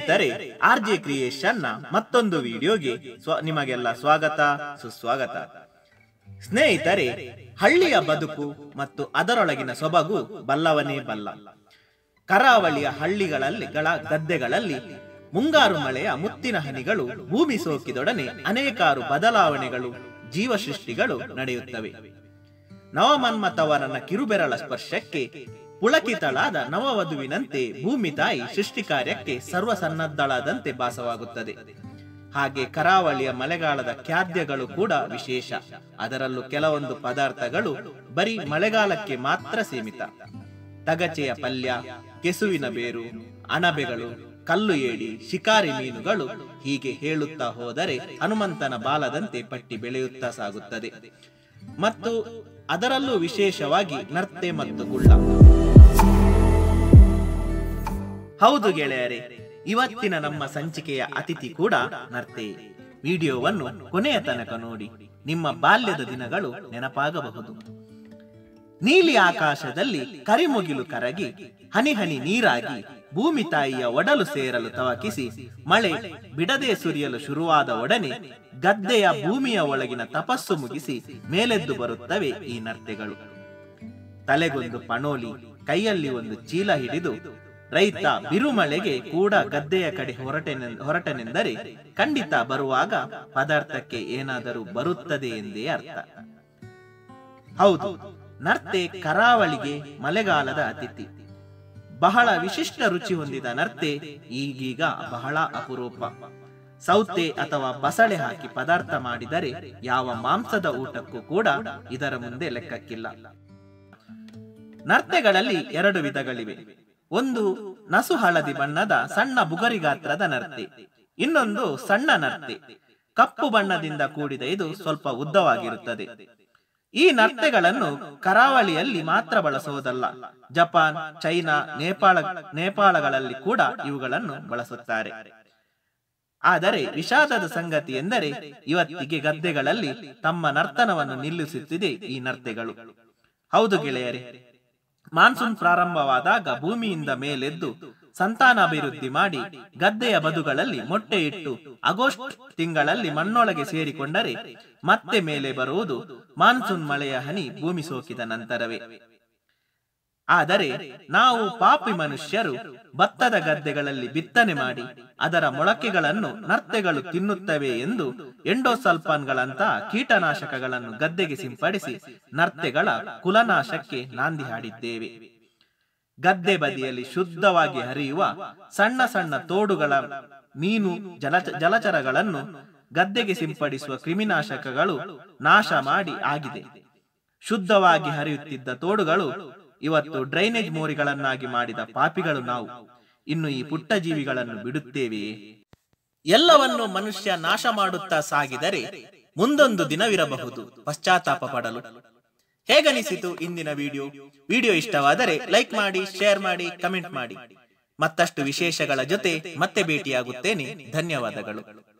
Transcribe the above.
ಸ್ನೇಹಿತರೆ R J creation ನ ಮತ್ತೊಂದು ವಿಡಿಯೋಗೆ ಸ್ವ- ನಿಮಗೆಲ್ಲ ಸ್ವಾಗತ ಸುಸ್ವಾಗತ ಸ್ನೇಹಿತರೆ ಹಳ್ಳಿಯ ಬದುಕು ಮತ್ತು ಅದರೊಳಗಿನ ಸೊಬಗು ಬಲ್ಲವನೇ ಬಲ್ಲ ಕರಾವಳಿಯ ಹಳ್ಳಿಗಳಲ್ಲಿ ಗಳ ಗದ್ದೆಗಳಲ್ಲಿ ಮುಂಗಾರು ಮಳೆಯ ಮುತ್ತಿನ ಹನಿಗಳು ಭೂಮಿ ಸೋಕಿದೊಡನೆ ಅನೇಕಾರು ಬದಲಾವಣೆಗಳು ಜೀವಸೃಷ್ಟಿಗಳು ನಡೆಯುತ್ತವೆ ನವಮನ್ಮಥವರನ ಕಿರುಬೆರಳ ಸ್ಪರ್ಶಕ್ಕೆ ಪುಳಕಿತಳಾದ ನವವಧುವಿನಂತೆ ಭೂಮಿ ತಾಯಿ ಸೃಷ್ಟಿ ಕಾರ್ಯಕ್ಕೆ ಸರ್ವಸನ್ನದ್ಧಳಾದಂತೆ ಭಾಸವಾಗುತ್ತದೆ ಹಾಗೆ ಕರಾವಳಿಯ ಮಳೆಗಾಲದ ಖಾದ್ಯಗಳು ಕೂಡ ವಿಶೇಷ ಅದರಲ್ಲೂ ಕೆಲವೊಂದು ಪದಾರ್ಥಗಳು ಬರೀ ಮಳೆಗಾಲಕ್ಕೆ ಮಾತ್ರ ಸೀಮಿತ ತಗಚೆಯ ಪಲ್ಯ ಕೆಸುವಿನ ಬೇರು ಅಣಬೆಗಳು ಕಲ್ಲು ಏಡಿ ಶಿಕಾರಿ ಮೀನುಗಳು ಹೀಗೆ ಹೇಳುತ್ತಾ ಹೋದರೆ ಹನುಮಂತನ ಬಾಲದಂತೆ ಪಟ್ಟಿ ಬೆಳೆಯುತ್ತಾ ಸಾಗುತ್ತದೆ ಮತ್ತು ಅದರಲ್ಲೂ ವಿಶೇಷವಾಗಿ ನರ್ತೆ ಮತ್ತು ಗುಳ್ಳ ಹೌದು ಗೆಳೆಯರೇ ಇವತ್ತಿನ ನಮ್ಮ ಸಂಚಿಕೆಯ ಅತಿಥಿ ಕೂಡ ನರ್ತೆ ವಿಡಿಯೋವನ್ನು ಕೊನೆಯ ತನಕ ನೋಡಿ ನಿಮ್ಮ ಬಾಲ್ಯದ ದಿನಗಳು ನೆನಪಾಗಬಹುದು ನೀಲಿ ಆಕಾಶದಲ್ಲಿ ಕರಿಮುಗಿಲು ಕರಗಿ ಹನಿ ಹನಿ ನೀರಾಗಿ ಭೂಮಿ ತಾಯಿಯ ಒಡಲು ಸೇರಲು ತವಕಿಸಿ ಮಳೆ ಬಿಡದೆ ಸುರಿಯಲು ಶುರುವಾದ ಒಡನೆ ಗದ್ದೆಯ ಭೂಮಿಯ ಒಳಗಿನ ತಪಸ್ಸು ಮುಗಿಸಿ ಮೇಲೆದ್ದು ಬರುತ್ತವೆ ಈ ನರ್ತೆಗಳು ತಲೆಗೊಂದು ಪಣೋಲಿ ಕೈಯಲ್ಲಿ ಒಂದು ಚೀಲ ಹಿಡಿದು ರೈತ ಬಿರುಮಳೆಗೆ ಕೂಡ ಗದ್ದೆಯ ಕಡೆ ಹೊರಟೆನೆ ಹೊರಟನೆಂದರೆ ಖಂಡಿತ ಬರುವಾಗ ಪದಾರ್ಥಕ್ಕೆ ಏನಾದರೂ ಬರುತ್ತದೆ ಎಂದೇ ಅರ್ಥ ಹೌದು ನರ್ತೆ ಕರಾವಳಿಗೆ ಮಳೆಗಾಲದ ಅತಿಥಿ ಬಹಳ ವಿಶಿಷ್ಟ ರುಚಿ ಹೊಂದಿದ ನರ್ತೆ ಈಗೀಗ ಬಹಳ ಅಪರೂಪ ಸೌತೆ ಅಥವಾ ಬಸಳೆ ಹಾಕಿ ಪದಾರ್ಥ ಮಾಡಿದರೆ ಯಾವ ಮಾಂಸದ ಊಟಕ್ಕೂ ಕೂಡ ಇದರ ಮುಂದೆ ಲೆಕ್ಕಕ್ಕಿಲ್ಲ ನರ್ತೆಗಳಲ್ಲಿ ಎರಡು ವಿಧಗಳಿವೆ ಒಂದು ನಸು ಹಳದಿ ಬಣ್ಣದ ಸಣ್ಣ ಬುಗರಿ ಗಾತ್ರದ ನರ್ತೆ ಇನ್ನೊಂದು ಸಣ್ಣ ನರ್ತೆ ಕಪ್ಪು ಬಣ್ಣದಿಂದ ಕೂಡಿದ ಇದು ಸ್ವಲ್ಪ ಉದ್ದವಾಗಿರುತ್ತದೆ ಈ ನರ್ತೆಗಳನ್ನು ಕರಾವಳಿಯಲ್ಲಿ ಮಾತ್ರ ಬಳಸುವುದಲ್ಲ ಜಪಾನ್ ಚೈನಾ ನೇಪಾಳ ನೇಪಾಳಗಳಲ್ಲಿ ಕೂಡ ಇವುಗಳನ್ನು ಬಳಸುತ್ತಾರೆ ಆದರೆ ವಿಷಾದದ ಸಂಗತಿ ಎಂದರೆ ಇವತ್ತಿಗೆ ಗದ್ದೆಗಳಲ್ಲಿ ತಮ್ಮ ನರ್ತನವನ್ನು ನಿಲ್ಲಿಸುತ್ತಿದೆ ಈ ನರ್ತೆಗಳು ಹೌದು ಗೆಳೆಯರೇ ಮಾನ್ಸೂನ್ ಪ್ರಾರಂಭವಾದಾಗ ಭೂಮಿಯಿಂದ ಮೇಲೆದ್ದು ಸಂತಾನಾಭಿವೃದ್ಧಿ ಮಾಡಿ ಗದ್ದೆಯ ಬದುಗಳಲ್ಲಿ ಮೊಟ್ಟೆ ಇಟ್ಟು ಆಗಸ್ಟ್ ತಿಂಗಳಲ್ಲಿ ಮಣ್ಣೊಳಗೆ ಸೇರಿಕೊಂಡರೆ ಮತ್ತೆ ಮೇಲೆ ಬರುವುದು ಮಾನ್ಸೂನ್ ಮಳೆಯ ಹನಿ ಭೂಮಿ ಸೋಕಿದ ನಂತರವೇ ಆದರೆ ನಾವು ಪಾಪಿ ಮನುಷ್ಯರು ಭತ್ತದ ಗದ್ದೆಗಳಲ್ಲಿ ಬಿತ್ತನೆ ಮಾಡಿ ಅದರ ಮೊಳಕೆಗಳನ್ನು ನರ್ತೆಗಳು ತಿನ್ನುತ್ತವೆ ಎಂದು ಎಂಡೋಸಲ್ಫಾನ್ಗಳಂತಹ ಕೀಟನಾಶಕಗಳನ್ನು ಗದ್ದೆಗೆ ಸಿಂಪಡಿಸಿ ನರ್ತೆಗಳ ಕುಲನಾಶಕ್ಕೆ ನಾಂದಿ ಹಾಡಿದ್ದೇವೆ ಗದ್ದೆ ಬದಿಯಲ್ಲಿ ಶುದ್ಧವಾಗಿ ಹರಿಯುವ ಸಣ್ಣ ಸಣ್ಣ ತೋಡುಗಳ ಮೀನು ಜಲ ಜಲಚರಗಳನ್ನು ಗದ್ದೆಗೆ ಸಿಂಪಡಿಸುವ ಕ್ರಿಮಿನಾಶಕಗಳು ನಾಶ ಮಾಡಿ ಆಗಿದೆ ಶುದ್ಧವಾಗಿ ಹರಿಯುತ್ತಿದ್ದ ತೋಡುಗಳು ಇವತ್ತು ಡ್ರೈನೇಜ್ ಮೋರಿಗಳನ್ನಾಗಿ ಮಾಡಿದ ಪಾಪಿಗಳು ನಾವು ಇನ್ನು ಈ ಪುಟ್ಟ ಜೀವಿಗಳನ್ನು ಬಿಡುತ್ತೇವೆಯೇ ಎಲ್ಲವನ್ನು ಮನುಷ್ಯ ನಾಶ ಮಾಡುತ್ತಾ ಸಾಗಿದರೆ ಮುಂದೊಂದು ದಿನವಿರಬಹುದು ಪಶ್ಚಾತ್ತಾಪ ಪಡಲು ಹೇಗನಿಸಿತು ಇಂದಿನ ವಿಡಿಯೋ ವಿಡಿಯೋ ಇಷ್ಟವಾದರೆ ಲೈಕ್ ಮಾಡಿ ಶೇರ್ ಮಾಡಿ ಕಮೆಂಟ್ ಮಾಡಿ ಮತ್ತಷ್ಟು ವಿಶೇಷಗಳ ಜೊತೆ ಮತ್ತೆ ಭೇಟಿಯಾಗುತ್ತೇನೆ ಧನ್ಯವಾದಗಳು